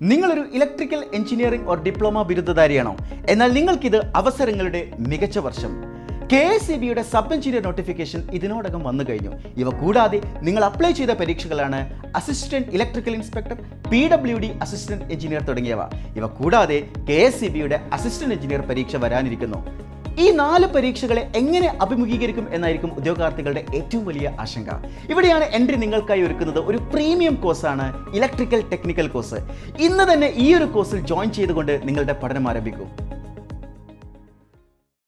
നിങ്ങളൊരു electrical engineering or diploma ബിരുദധാരിയാണോ എന്നാൽ നിങ്ങൾക്കിത് അവസരങ്ങളുടെ മികച്ച വർഷം കെ എസ് സി ബിയുടെ സബ് എഞ്ചിനീയർ നോട്ടിഫിക്കേഷൻ ഇതിനോടകം വന്നു കഴിഞ്ഞു ഇവ കൂടാതെ നിങ്ങൾ അപ്ലൈ ചെയ്ത പരീക്ഷകളാണ് assistant electrical inspector P W D assistant engineer തുടങ്ങിയവ ഇവ കൂടാതെ കെ എസ് സി ബിയുടെ അസിസ്റ്റന്റ് എഞ്ചിനീയർ പരീക്ഷ വരാനിരിക്കുന്നു ഈ നാല് പരീക്ഷകളെ എങ്ങനെ അഭിമുഖീകരിക്കും എന്നായിരിക്കും ഉദ്യോഗാർത്ഥികളുടെ ഏറ്റവും വലിയ ആശങ്ക ഇവിടെയാണ് എൻട്രി നിങ്ങൾക്കായി ഒരുക്കുന്നത് ഒരു പ്രീമിയം കോഴ്സാണ് ഇലക്ട്രിക്കൽ ടെക്നിക്കൽ കോഴ്സ് ഇന്ന് തന്നെ ഈ ഒരു കോഴ്സിൽ ജോയിൻ ചെയ്തുകൊണ്ട് നിങ്ങളുടെ പഠനം ആരംഭിക്കും